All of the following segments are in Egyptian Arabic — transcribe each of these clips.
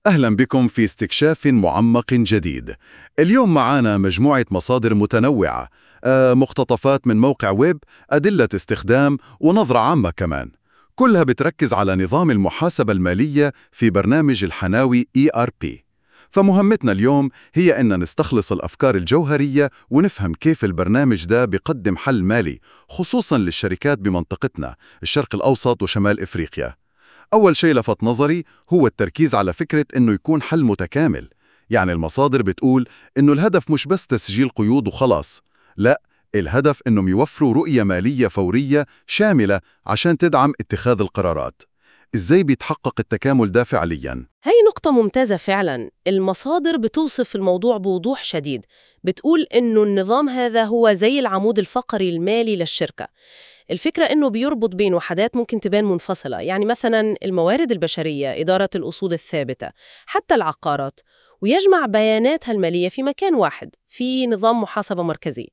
أهلا بكم في استكشاف معمق جديد. اليوم معانا مجموعة مصادر متنوعة، آه، مقتطفات من موقع ويب، أدلة استخدام، ونظرة عامة كمان. كلها بتركز على نظام المحاسبة المالية في برنامج الحناوي ERP. فمهمتنا اليوم هي أن نستخلص الأفكار الجوهرية ونفهم كيف البرنامج ده بيقدم حل مالي، خصوصاً للشركات بمنطقتنا، الشرق الأوسط وشمال إفريقيا. أول شيء لفت نظري هو التركيز على فكرة إنه يكون حل متكامل يعني المصادر بتقول إنه الهدف مش بس تسجيل قيود وخلاص لا الهدف إنهم يوفروا رؤية مالية فورية شاملة عشان تدعم اتخاذ القرارات إزاي بيتحقق التكامل ده فعلياً؟ هي نقطة ممتازة فعلا المصادر بتوصف الموضوع بوضوح شديد بتقول إنه النظام هذا هو زي العمود الفقري المالي للشركة الفكرة إنه بيربط بين وحدات ممكن تبان منفصلة يعني مثلا الموارد البشرية إدارة الأصول الثابتة حتى العقارات ويجمع بياناتها المالية في مكان واحد في نظام محاسبة مركزي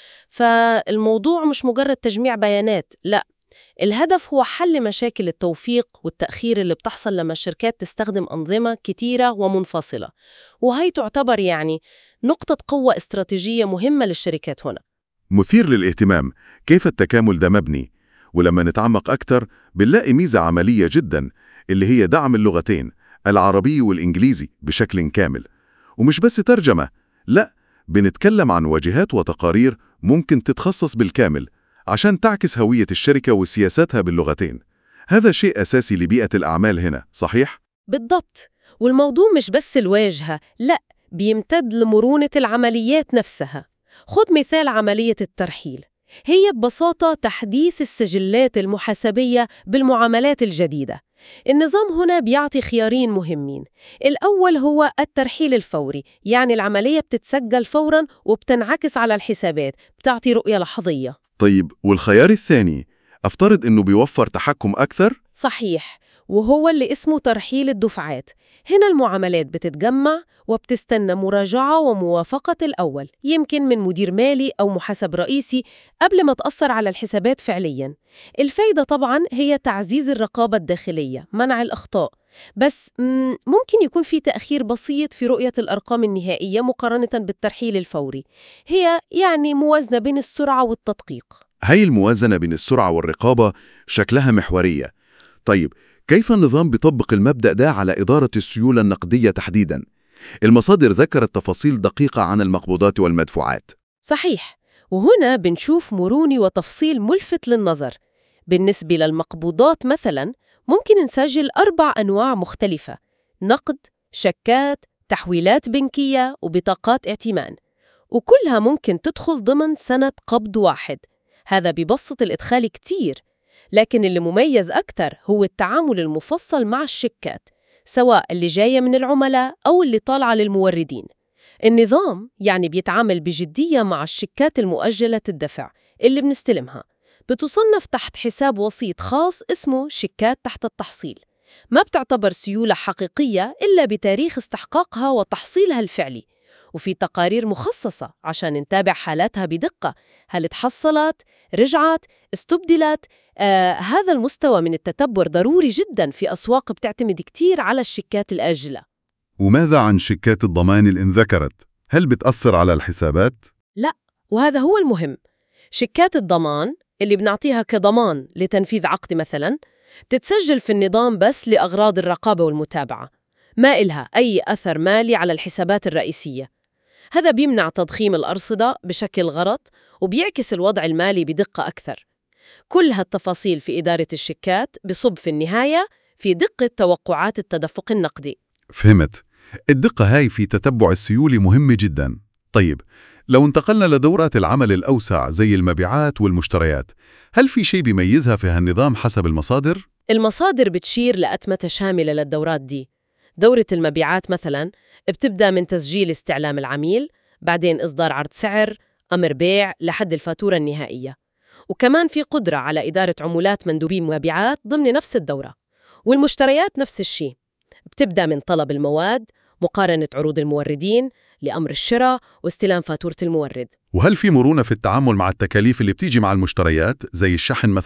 فالموضوع مش مجرد تجميع بيانات لا الهدف هو حل مشاكل التوفيق والتأخير اللي بتحصل لما الشركات تستخدم أنظمة كتيرة ومنفصلة وهي تعتبر يعني نقطة قوة استراتيجية مهمة للشركات هنا مثير للاهتمام كيف التكامل ده مبني ولما نتعمق أكتر بنلاقي ميزة عملية جدا اللي هي دعم اللغتين العربي والإنجليزي بشكل كامل ومش بس ترجمة لا بنتكلم عن واجهات وتقارير ممكن تتخصص بالكامل عشان تعكس هوية الشركة وسياساتها باللغتين هذا شيء أساسي لبيئة الأعمال هنا صحيح؟ بالضبط والموضوع مش بس الواجهة لا بيمتد لمرونة العمليات نفسها خد مثال عملية الترحيل هي ببساطة تحديث السجلات المحاسبية بالمعاملات الجديدة النظام هنا بيعطي خيارين مهمين الأول هو الترحيل الفوري يعني العملية بتتسجل فوراً وبتنعكس على الحسابات بتعطي رؤية لحظية طيب والخيار الثاني أفترض إنه بيوفر تحكم أكثر؟ صحيح وهو اللي اسمه ترحيل الدفعات هنا المعاملات بتتجمع وبتستنى مراجعة وموافقة الأول يمكن من مدير مالي أو محاسب رئيسي قبل ما تأثر على الحسابات فعلياً الفايدة طبعاً هي تعزيز الرقابة الداخلية منع الأخطاء بس ممكن يكون في تأخير بسيط في رؤية الأرقام النهائية مقارنة بالترحيل الفوري هي يعني موازنة بين السرعة والتدقيق هاي الموازنة بين السرعة والرقابة شكلها محورية طيب كيف النظام بيطبق المبدأ ده على إدارة السيولة النقدية تحديداً؟ المصادر ذكرت تفاصيل دقيقة عن المقبوضات والمدفوعات صحيح وهنا بنشوف مروني وتفصيل ملفت للنظر بالنسبة للمقبوضات مثلاً ممكن نسجل أربع أنواع مختلفة نقد، شكات، تحويلات بنكية وبطاقات ائتمان وكلها ممكن تدخل ضمن سنة قبض واحد هذا بيبسط الإدخال كتير لكن اللي مميز أكثر هو التعامل المفصل مع الشيكات سواء اللي جاية من العملاء أو اللي طالعة للموردين النظام يعني بيتعامل بجدية مع الشيكات المؤجلة الدفع اللي بنستلمها بتصنف تحت حساب وسيط خاص اسمه شيكات تحت التحصيل ما بتعتبر سيولة حقيقية إلا بتاريخ استحقاقها وتحصيلها الفعلي وفي تقارير مخصصة عشان نتابع حالاتها بدقة هل تحصلت، رجعت، استبدلت آه هذا المستوى من التتبع ضروري جدا في أسواق بتعتمد كتير على الشيكات الآجلة وماذا عن شيكات الضمان اللي انذكرت؟ هل بتأثر على الحسابات؟ لا وهذا هو المهم شيكات الضمان اللي بنعطيها كضمان لتنفيذ عقد مثلا تتسجل في النظام بس لأغراض الرقابة والمتابعة ما إلها أي أثر مالي على الحسابات الرئيسية هذا بيمنع تضخيم الأرصدة بشكل غلط وبيعكس الوضع المالي بدقة أكثر كل هالتفاصيل في إدارة الشيكات بصب في النهاية في دقة توقعات التدفق النقدي فهمت الدقة هاي في تتبع السيولة مهمة جدا طيب لو انتقلنا لدورات العمل الأوسع زي المبيعات والمشتريات هل في شيء بيميزها في هالنظام حسب المصادر؟ المصادر بتشير لأتمتة شاملة للدورات دي دورة المبيعات مثلا بتبدأ من تسجيل استعلام العميل بعدين إصدار عرض سعر أمر بيع لحد الفاتورة النهائية وكمان في قدرة على إدارة عمولات مندوبي مبيعات ضمن نفس الدورة والمشتريات نفس الشيء بتبدأ من طلب المواد مقارنة عروض الموردين لأمر الشراء واستلام فاتورة المورد وهل في مرونة في التعامل مع التكاليف اللي بتيجي مع المشتريات زي الشحن مثلا؟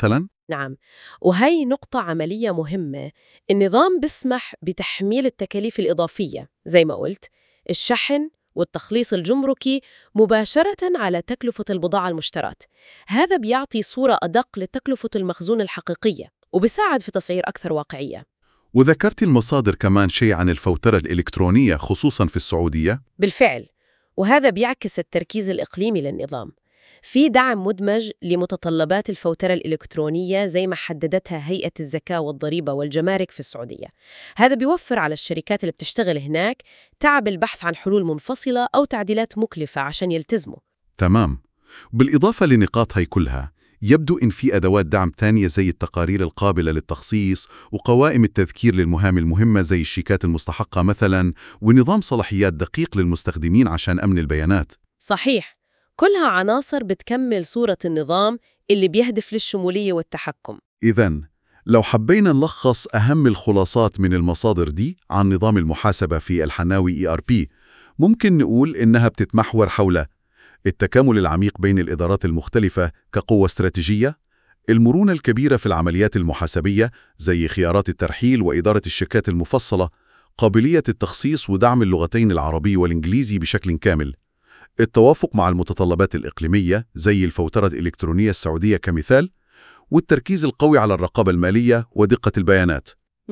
نعم وهي نقطة عملية مهمة النظام بيسمح بتحميل التكاليف الإضافية زي ما قلت الشحن والتخليص الجمركي مباشرة على تكلفة البضاعة المشترات هذا بيعطي صورة أدق لتكلفة المخزون الحقيقية وبيساعد في تصعير أكثر واقعية وذكرت المصادر كمان شيء عن الفوترة الإلكترونية خصوصا في السعودية بالفعل وهذا بيعكس التركيز الإقليمي للنظام في دعم مدمج لمتطلبات الفوترة الإلكترونية زي ما حددتها هيئة الزكاة والضريبة والجمارك في السعودية هذا بيوفر على الشركات اللي بتشتغل هناك تعب البحث عن حلول منفصلة أو تعديلات مكلفة عشان يلتزموا تمام بالإضافة لنقاط هي كلها يبدو إن في أدوات دعم ثانية زي التقارير القابلة للتخصيص وقوائم التذكير للمهام المهمة زي الشيكات المستحقة مثلا ونظام صلاحيات دقيق للمستخدمين عشان أمن البيانات صحيح كلها عناصر بتكمل صورة النظام اللي بيهدف للشمولية والتحكم إذا لو حبينا نلخص أهم الخلاصات من المصادر دي عن نظام المحاسبة في الحناوي ERP ممكن نقول إنها بتتمحور حول التكامل العميق بين الإدارات المختلفة كقوة استراتيجية المرونة الكبيرة في العمليات المحاسبية زي خيارات الترحيل وإدارة الشيكات المفصلة قابلية التخصيص ودعم اللغتين العربي والإنجليزي بشكل كامل التوافق مع المتطلبات الإقليمية زي الفوترة الإلكترونية السعودية كمثال والتركيز القوي على الرقابة المالية ودقة البيانات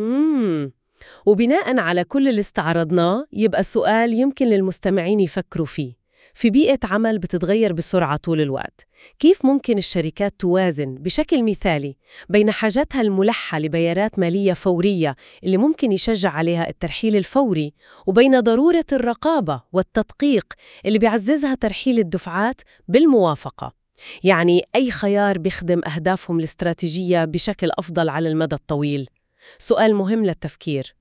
مم. وبناء على كل اللي استعرضناه يبقى السؤال يمكن للمستمعين يفكروا فيه في بيئة عمل بتتغير بسرعة طول الوقت كيف ممكن الشركات توازن بشكل مثالي بين حاجاتها الملحة لبيانات مالية فورية اللي ممكن يشجع عليها الترحيل الفوري وبين ضرورة الرقابة والتدقيق اللي بيعززها ترحيل الدفعات بالموافقة يعني أي خيار بيخدم أهدافهم الاستراتيجية بشكل أفضل على المدى الطويل سؤال مهم للتفكير